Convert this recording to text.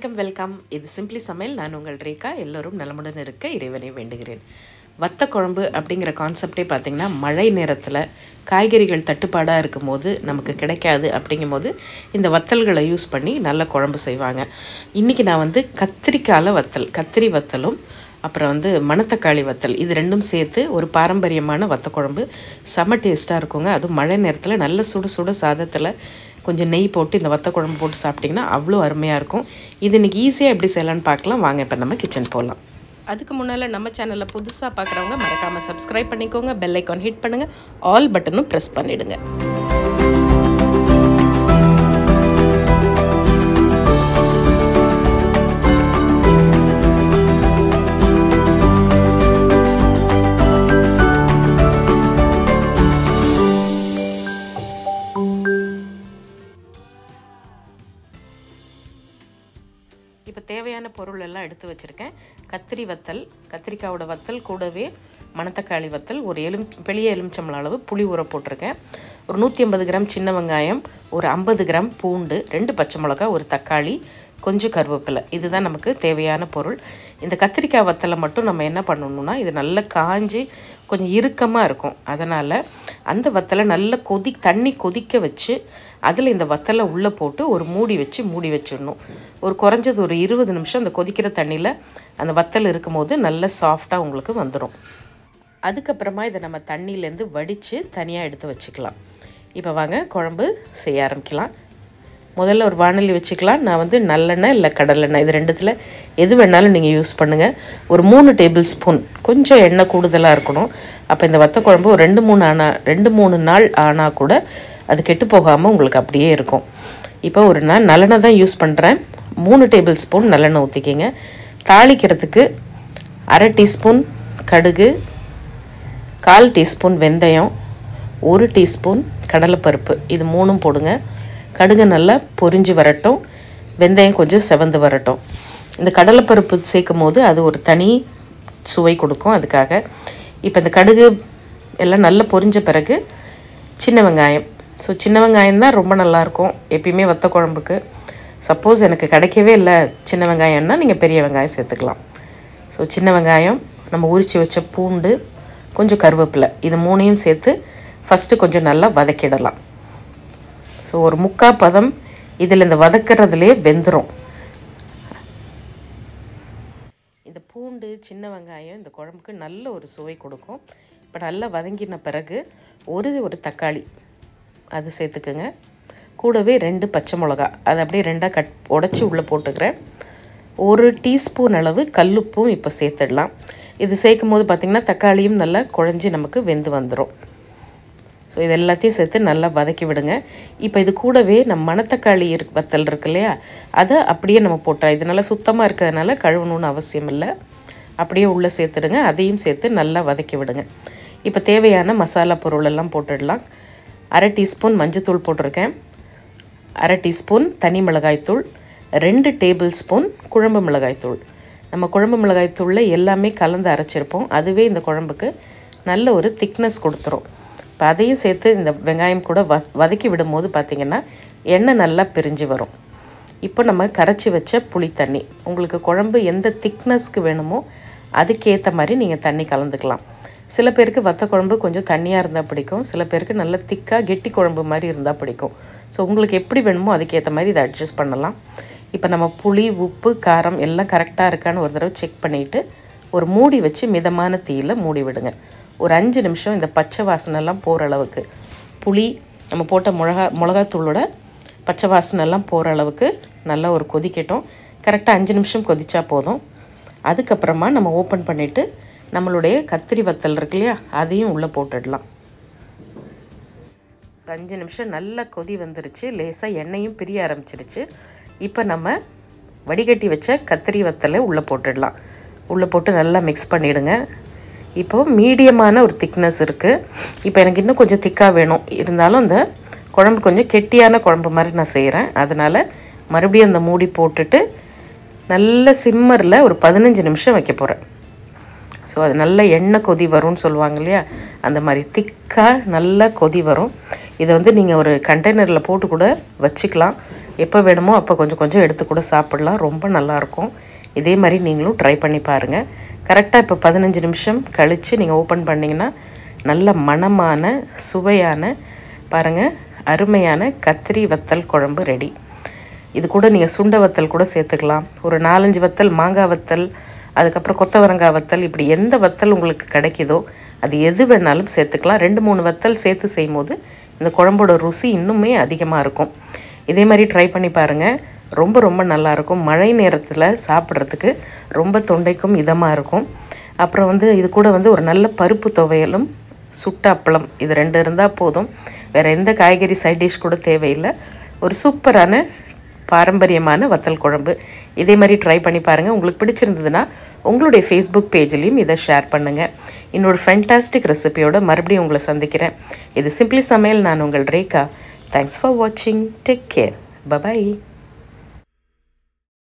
வணக்கம் வெல்கம் இது சிம்பிளி சமையல் நான் உங்கள் ரேகா எல்லோரும் நலமுடன் இருக்க இறைவனை வேண்டுகிறேன் வத்த குழம்பு அப்படிங்கிற கான்செப்டே பார்த்திங்கன்னா மழை நேரத்தில் காய்கறிகள் தட்டுப்பாடாக இருக்கும்போது நமக்கு கிடைக்காது அப்படிங்கும்போது இந்த வத்தல்களை யூஸ் பண்ணி நல்ல குழம்பு செய்வாங்க இன்றைக்கி நான் வந்து கத்திரிக்காயில் வத்தல் கத்திரி வத்தலும் அப்புறம் வந்து மணத்தக்காளி வத்தல் இது ரெண்டும் சேர்த்து ஒரு பாரம்பரியமான வத்த குழம்பு செம்ம டேஸ்ட்டாக இருக்குங்க அதுவும் மழை நேரத்தில் நல்ல சுட சுட சாதத்தில் கொஞ்சம் நெய் போட்டு இந்த வத்த குழம்பு போட்டு சாப்பிட்டிங்கன்னா அவ்வளோ அருமையாக இருக்கும் இது இன்றைக்கி ஈஸியாக எப்படி செய்யலான்னு பார்க்கலாம் வாங்க இப்போ நம்ம கிச்சன் போகலாம் அதுக்கு முன்னால் நம்ம சேனலில் புதுசாக பார்க்குறவங்க மறக்காமல் சப்ஸ்கிரைப் பண்ணிக்கோங்க பெல் ஐக்கான் ஹிட் பண்ணுங்கள் ஆல் பட்டனும் ப்ரெஸ் பண்ணிவிடுங்க இப்போ தேவையான பொருள் எல்லாம் எடுத்து வச்சுருக்கேன் கத்திரி வத்தல் கத்திரிக்காயோட வத்தல் கூடவே மணத்தக்காளி வத்தல் ஒரு எலும் பெரிய எலுமிச்சம்பளம் அளவு புளி ஊற போட்டிருக்கேன் ஒரு நூற்றி ஐம்பது கிராம் சின்ன வெங்காயம் ஒரு ஐம்பது கிராம் பூண்டு ரெண்டு பச்சை மிளகா ஒரு தக்காளி கொஞ்சம் கருவேப்பிலை இதுதான் நமக்கு தேவையான பொருள் இந்த கத்திரிக்காய் வத்தலை மட்டும் நம்ம என்ன பண்ணணும்னா இது நல்லா காஞ்சி கொஞ்சம் இறுக்கமாக இருக்கும் அதனால் அந்த வத்தலை நல்லா கொதி தண்ணி கொதிக்க வச்சு அதில் இந்த வத்தலை உள்ளே போட்டு ஒரு மூடி வச்சு மூடி வச்சிடணும் ஒரு குறைஞ்சது ஒரு இருபது நிமிஷம் அந்த கொதிக்கிற தண்ணியில் அந்த வத்தல் இருக்கும்போது நல்ல சாஃப்டாக உங்களுக்கு வந்துடும் அதுக்கப்புறமா இதை நம்ம தண்ணியிலேருந்து வடித்து தனியாக எடுத்து வச்சுக்கலாம் இப்போ வாங்க குழம்பு செய்ய ஆரம்பிக்கலாம் முதல்ல ஒரு வானொலி வச்சுக்கலாம் நான் வந்து நல்லெண்ணெய் இல்லை கடலெண்ணெய் இது ரெண்டுத்தில் எது வேணாலும் நீங்கள் யூஸ் பண்ணுங்கள் ஒரு மூணு டேபிள் ஸ்பூன் கொஞ்சம் எண்ணெய் கூடுதலாக இருக்கணும் அப்போ இந்த வத்த குழம்பு ஒரு ரெண்டு மூணு ஆனால் ரெண்டு மூணு நாள் ஆனால் கூட அது கெட்டு போகாமல் உங்களுக்கு அப்படியே இருக்கும் இப்போ ஒரு நான் நல்லெண்ணெய் தான் யூஸ் பண்ணுறேன் மூணு டேபிள் ஸ்பூன் நல்லெண்ணெய் ஊற்றிக்கிங்க தாளிக்கிறதுக்கு அரை டீஸ்பூன் கடுகு கால் டீஸ்பூன் வெந்தயம் ஒரு டீஸ்பூன் கடலைப்பருப்பு இது மூணும் போடுங்க கடுகு நல்லா பொரிஞ்சு வரட்டும் வெந்தயம் கொஞ்சம் செவந்து வரட்டும் இந்த கடலைப்பருப்பு சேர்க்கும் போது அது ஒரு தனி சுவை கொடுக்கும் அதுக்காக இப்போ இந்த கடுகு எல்லாம் நல்லா பொரிஞ்ச பிறகு சின்ன வெங்காயம் ஸோ சின்ன வெங்காயம் தான் ரொம்ப நல்லாயிருக்கும் எப்பயுமே வத்த குழம்புக்கு சப்போஸ் எனக்கு கிடைக்கவே இல்லை சின்ன வெங்காயம்னா நீங்கள் பெரிய வெங்காயம் சேர்த்துக்கலாம் ஸோ சின்ன வெங்காயம் நம்ம உரித்து வச்ச பூண்டு கொஞ்சம் கருவேப்பிலை இது மூணையும் சேர்த்து ஃபஸ்ட்டு கொஞ்சம் நல்லா வதக்கிடலாம் ஸோ ஒரு முக்கா பதம் இதில் இந்த வதக்கிறதுலே வெந்துடும் இந்த பூண்டு சின்ன வெங்காயம் இந்த குழம்புக்கு நல்ல ஒரு சுவை கொடுக்கும் இப்போ நல்லா வதங்கின பிறகு ஒரு ஒரு தக்காளி அது சேர்த்துக்குங்க கூடவே ரெண்டு பச்சை மிளகா அதை அப்படியே ரெண்டாக கட் உடச்சி உள்ளே போட்டுக்கிறேன் ஒரு டீஸ்பூன் அளவு கல்லுப்பும் இப்போ சேர்த்துடலாம் இது சேர்க்கும் போது பார்த்திங்கன்னா தக்காளியும் நல்லா குழஞ்சி நமக்கு வெந்து வந்துடும் ஸோ இது எல்லாத்தையும் சேர்த்து நல்லா வதக்கி விடுங்க இப்போ இது கூடவே நம்ம மணத்தக்காளி இருக்கு வத்தல் இருக்கு இல்லையா அதை அப்படியே நம்ம போட்டுறோம் இது நல்லா சுத்தமாக இருக்கிறதுனால கழுவணும்னு அவசியம் இல்லை அப்படியே உள்ளே சேர்த்துடுங்க அதையும் சேர்த்து நல்லா வதக்கி விடுங்க இப்போ தேவையான மசாலா பொருள் எல்லாம் போட்டுடலாம் அரை டீஸ்பூன் மஞ்சத்தூள் போட்டிருக்கேன் அரை டீஸ்பூன் தனி மிளகாய்த்தூள் ரெண்டு டேபிள் ஸ்பூன் குழம்பு மிளகாய்த்தூள் நம்ம குழம்பு மிளகாய்த்தூளில் எல்லாமே கலந்து அரைச்சிருப்போம் அதுவே இந்த குழம்புக்கு நல்ல ஒரு திக்னஸ் கொடுத்துரும் இப்போ அதையும் சேர்த்து இந்த வெங்காயம் கூட வ வதக்கி விடும்போது பார்த்திங்கன்னா எண்ணெய் நல்லா பிரிஞ்சு வரும் இப்போ நம்ம கரைச்சி வச்ச புளி தண்ணி உங்களுக்கு குழம்பு எந்த திக்னஸ்க்கு வேணுமோ அதுக்கேற்ற மாதிரி நீங்கள் தண்ணி கலந்துக்கலாம் சில பேருக்கு வத்த குழம்பு கொஞ்சம் தண்ணியாக இருந்தால் பிடிக்கும் சில பேருக்கு நல்ல திக்காக கெட்டி குழம்பு மாதிரி இருந்தால் பிடிக்கும் ஸோ உங்களுக்கு எப்படி வேணுமோ அதுக்கேற்ற மாதிரி இதை அட்ஜஸ்ட் பண்ணலாம் இப்போ நம்ம புளி உப்பு காரம் எல்லாம் கரெக்டாக இருக்கான்னு ஒரு தடவை செக் பண்ணிவிட்டு ஒரு மூடி வச்சு மிதமான தீயில் மூடி விடுங்க ஒரு அஞ்சு நிமிஷம் இந்த பச்சை வாசனைலாம் போகிற அளவுக்கு புளி நம்ம போட்ட மிளகா மிளகாத்தூளோட பச்சை வாசனைலாம் போகிற அளவுக்கு நல்லா ஒரு கொதிக்கட்டும் கரெக்டாக அஞ்சு நிமிஷம் கொதிச்சா போதும் அதுக்கப்புறமா நம்ம ஓப்பன் பண்ணிவிட்டு நம்மளுடைய கத்திரி வத்தல் இருக்கு இல்லையா அதையும் உள்ளே போட்டுடலாம் ஸோ அஞ்சு நிமிஷம் நல்லா கொதி வந்துருச்சு லேசாக எண்ணெயும் பிரிய ஆரம்பிச்சிருச்சு இப்போ நம்ம வடிகட்டி வச்ச கத்திரி வத்தலை உள்ளே போட்டுடலாம் உள்ளே போட்டு நல்லா மிக்ஸ் பண்ணிவிடுங்க இப்போது மீடியமான ஒரு திக்னஸ் இருக்குது இப்போ எனக்கு இன்னும் கொஞ்சம் திக்காக வேணும் இருந்தாலும் அந்த குழம்பு கொஞ்சம் கெட்டியான குழம்பு மாதிரி நான் செய்கிறேன் அதனால் மறுபடியும் அந்த மூடி போட்டுட்டு நல்ல சிம்மரில் ஒரு பதினஞ்சு நிமிஷம் வைக்க போகிறேன் ஸோ அது நல்ல எண்ணெய் கொதி வரும்னு சொல்லுவாங்க இல்லையா அந்த மாதிரி திக்காக நல்லா கொதி வரும் இதை வந்து நீங்கள் ஒரு கண்டெய்னரில் போட்டு கூட வச்சுக்கலாம் எப்போ வேணுமோ அப்போ கொஞ்சம் கொஞ்சம் எடுத்து கூட சாப்பிடலாம் ரொம்ப நல்லாயிருக்கும் இதே மாதிரி நீங்களும் ட்ரை பண்ணி பாருங்கள் கரெக்டாக இப்போ பதினஞ்சு நிமிஷம் கழித்து நீங்கள் ஓப்பன் பண்ணிங்கன்னா நல்ல மணமான சுவையான பாருங்கள் அருமையான கத்திரி வத்தல் குழம்பு ரெடி இது கூட நீங்கள் சுண்ட வத்தல் கூட சேர்த்துக்கலாம் ஒரு நாலஞ்சு வத்தல் மாங்காய் வத்தல் அதுக்கப்புறம் கொத்தவரங்காய் வத்தல் இப்படி எந்த வத்தல் உங்களுக்கு கிடைக்குதோ அது எது வேணாலும் சேர்த்துக்கலாம் ரெண்டு மூணு வத்தல் சேர்த்து செய்யும் போது இந்த குழம்போட ருசி இன்னுமே அதிகமாக இருக்கும் இதே மாதிரி ட்ரை பண்ணி பாருங்கள் ரொம்ப ரொம்ப நல்லாயிருக்கும் மழை நேரத்தில் சாப்பிட்றதுக்கு ரொம்ப தொண்டைக்கும் இதமாக இருக்கும் அப்புறம் வந்து இது கூட வந்து ஒரு நல்ல பருப்பு துவையலும் சுட்ட அப்பளம் இது ரெண்டு இருந்தால் போதும் வேறு எந்த காய்கறி சைட் டிஷ் கூட தேவையில்லை ஒரு சூப்பரான பாரம்பரியமான வத்தல் குழம்பு இதே மாதிரி ட்ரை பண்ணி பாருங்கள் உங்களுக்கு பிடிச்சிருந்ததுன்னா உங்களுடைய ஃபேஸ்புக் பேஜ்லேயும் இதை ஷேர் பண்ணுங்கள் இன்னொரு ஃபென்டாஸ்டிக் ரெசிபியோட மறுபடியும் உங்களை சந்திக்கிறேன் இது சிம்பிளி சமையல் நான் உங்கள் ரேகா தேங்க்ஸ் ஃபார் வாட்சிங் டேக் கேர் பபாய்